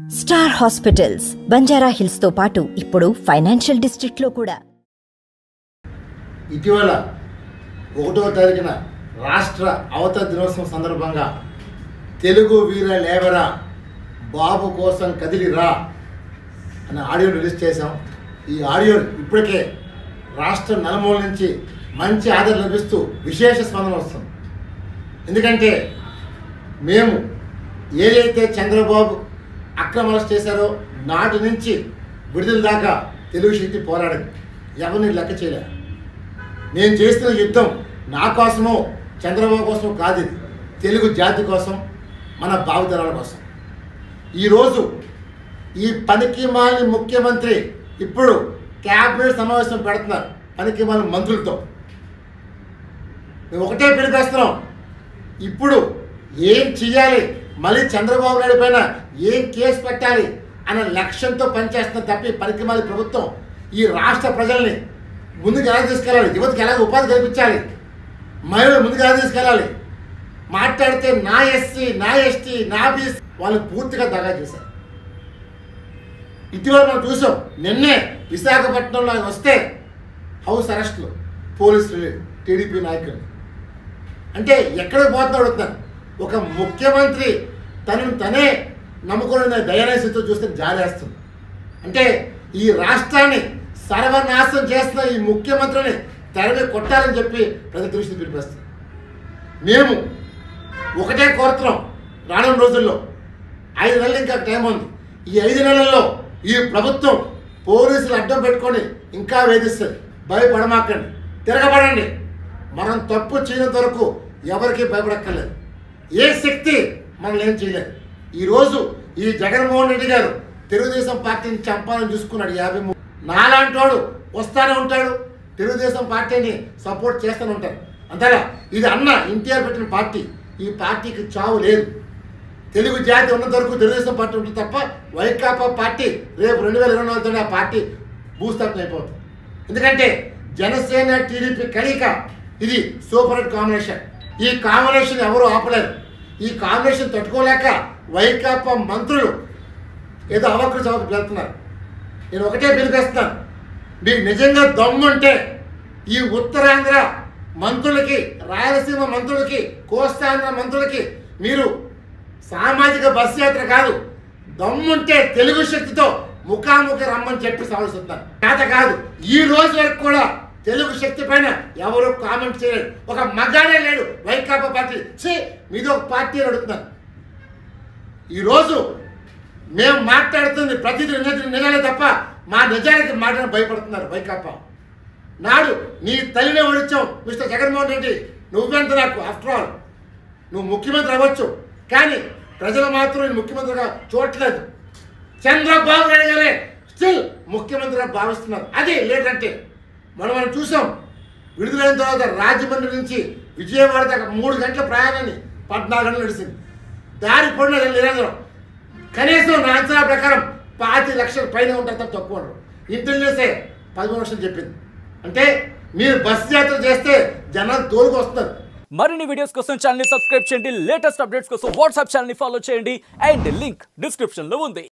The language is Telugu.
స్టార్ హాస్పిటల్స్ బంజారా హిల్స్ తో పాటు ఇప్పుడు ఫైనాన్షియల్ డిస్ట్రిక్ట్ లో కూడా ఇటీవల ఒకటో తారీఖున రాష్ట్ర అవతర దినోత్సవం సందర్భంగా తెలుగు వీర లేవరా బాబు కోసం కదిలిరా అనే ఆడియో రిలీజ్ చేశాం ఈ ఆడియో ఇప్పటికే రాష్ట్ర నలుమూల నుంచి మంచి ఆదరణ లభిస్తూ విశేష స్పందన వస్తుంది ఎందుకంటే మేము ఏదైతే చంద్రబాబు అక్రమాలు చేశారో నాటి నుంచి విడుదల దాకా తెలుగు శక్తి పోరాడింది ఎవరిని లెక్క చేయలేదు నేను చేస్తున్న యుద్ధం నా కోసమో చంద్రబాబు కోసం కాదు ఇది తెలుగు జాతి కోసం మన భావితరాల కోసం ఈరోజు ఈ పనికిమాలి ముఖ్యమంత్రి ఇప్పుడు క్యాబినెట్ సమావేశం పెడుతున్నారు పనికిమాలి మంత్రులతో మేము ఒకటే పిలిపేస్తున్నాం ఇప్పుడు ఏం చెయ్యాలి మళ్ళీ చంద్రబాబు నాయుడు పైన ఏం కేసు పెట్టాలి అనే లక్ష్యంతో పనిచేస్తున్న తప్పి పనికిమాలి ప్రభుత్వం ఈ రాష్ట్ర ప్రజల్ని ముందుకు ఎలా తీసుకెళ్ళాలి యువతకి ఎలా ఉపాధి కల్పించాలి మహిళలు ముందుకు ఎలా తీసుకెళ్ళాలి మాట్లాడితే నా ఎస్సీ నా ఎస్టీ నా బీసీ వాళ్ళు పూర్తిగా దగా చేశారు ఇటీవల మనం చూసాం నిన్నే విశాఖపట్నంలో ఆయన వస్తే హౌస్ అరెస్ట్లు పోలీసులు టీడీపీ నాయకులు అంటే ఎక్కడికి పోతున్నాడు అడుగుతాను ఒక ముఖ్యమంత్రి తనను తనే నమ్ముకున్న దయాలయస్థితితో చూస్తే జాలేస్తుంది అంటే ఈ రాష్ట్రాన్ని సర్వనాశనం చేస్తున్న ఈ ముఖ్యమంత్రిని తెరవి కొట్టాలని చెప్పి ప్రజల దృష్టి పిలిపిస్తుంది మేము ఒకటే కోరుతున్నాం రానున్న రోజుల్లో ఐదు నెలలు ఇంకా టైం ఉంది ఈ ఐదు నెలల్లో ఈ ప్రభుత్వం పోలీసులు అడ్డం పెట్టుకొని ఇంకా వేధిస్తుంది భయపడమాకండి తిరగబడండి మనం తప్పు చేయనంత వరకు ఎవరికి భయపడక్కర్లేదు ఏ శక్తి మనల్ని ఏం చేయలేదు ఈరోజు ఈ జగన్మోహన్ రెడ్డి గారు తెలుగుదేశం పార్టీని చంపాలని చూసుకున్నాడు యాభై మూడు నాలాంటి వాడు వస్తానే ఉంటాడు తెలుగుదేశం పార్టీని సపోర్ట్ చేస్తూనే ఉంటాడు అంతేగా ఇది అన్న ఎన్టీఆర్ పెట్టిన పార్టీ ఈ పార్టీకి చావు లేదు తెలుగు జాతి ఉన్నంత వరకు తెలుగుదేశం పార్టీ ఉంటుంది తప్ప వైకాపా పార్టీ రేపు రెండు వేల ఇరవై నాలుగుతోనే ఆ పార్టీ భూస్థాపన అయిపోతుంది ఎందుకంటే జనసేన టీడీపీ కలయిక ఇది సూపర్ హిట్ కాంబినేషన్ ఈ కాంబినేషన్ ఎవరు ఆపలేరు ఈ కాంబినేషన్ తట్టుకోలేక వైకాపా మంత్రులు ఏదో అవకృత చవకకు వెళ్తున్నారు నేను ఒకటే పిలిపిస్తున్నాను మీకు నిజంగా దమ్ముంటే ఈ ఉత్తరాంధ్ర మంత్రులకి రాయలసీమ మంత్రులకి కోస్తాంధ్ర మంత్రులకి మీరు సామాజిక బస్ యాత్ర కాదు దమ్ముంటే తెలుగు శక్తితో ముఖాముఖి రమ్మని చెప్పి సవరిస్తున్నారు కాత కాదు ఈ రోజు వరకు కూడా తెలుగు శక్తి పైన ఎవరు కామెంట్ చేయలేదు ఒక మగానే లేడు వైకాపా పార్టీ ఛీ మీది ఒక పార్టీ అని అడుగుతున్నారు ఈరోజు మేము మాట్లాడుతుంది ప్రతిదీ నిజ నిజాలే తప్ప మా నిజానికి మాట్లాడి భయపడుతున్నారు వైకాపా నాడు నీ తల్లినే ఓడించావు మిస్టర్ జగన్మోహన్ రెడ్డి నువ్వెంత నాకు ఆఫ్టర్ ఆల్ నువ్వు ముఖ్యమంత్రి అవ్వచ్చు కానీ ప్రజలు మాత్రం నేను ముఖ్యమంత్రిగా చూడట్లేదు చంద్రబాబు నాయుడు గారే స్టిల్ ముఖ్యమంత్రిగా భావిస్తున్నారు అది లేదంటే మనం మనం చూసాం విడుదలైన తర్వాత రాజమండ్రి నుంచి విజయవాడ దాకా మూడు గంటల ప్రయాణాన్ని పద్నాలుగు గంటలు నడిచింది దారి పడిన నిరంతరం కనీసం నా అంచనా ప్రకారం పాతి లక్షల పైన ఉంటారు తప్ప తక్కువ ఉండరు ఇంటెలిజెన్సే పదమూడు లక్షలు చెప్పింది అంటే మీరు బస్ యాత్ర చేస్తే జనాలు తోలుకు వస్తారు మరిన్ని వీడియోస్ కోసం ఛానల్ ని సబ్స్క్రైబ్ చేయండి లేటెస్ట్ అప్డేట్స్ కోసం వాట్సాప్ ఛానల్ ని ఫాలో చేయండి అండ్ లింక్ డిస్క్రిప్షన్ లో ఉంది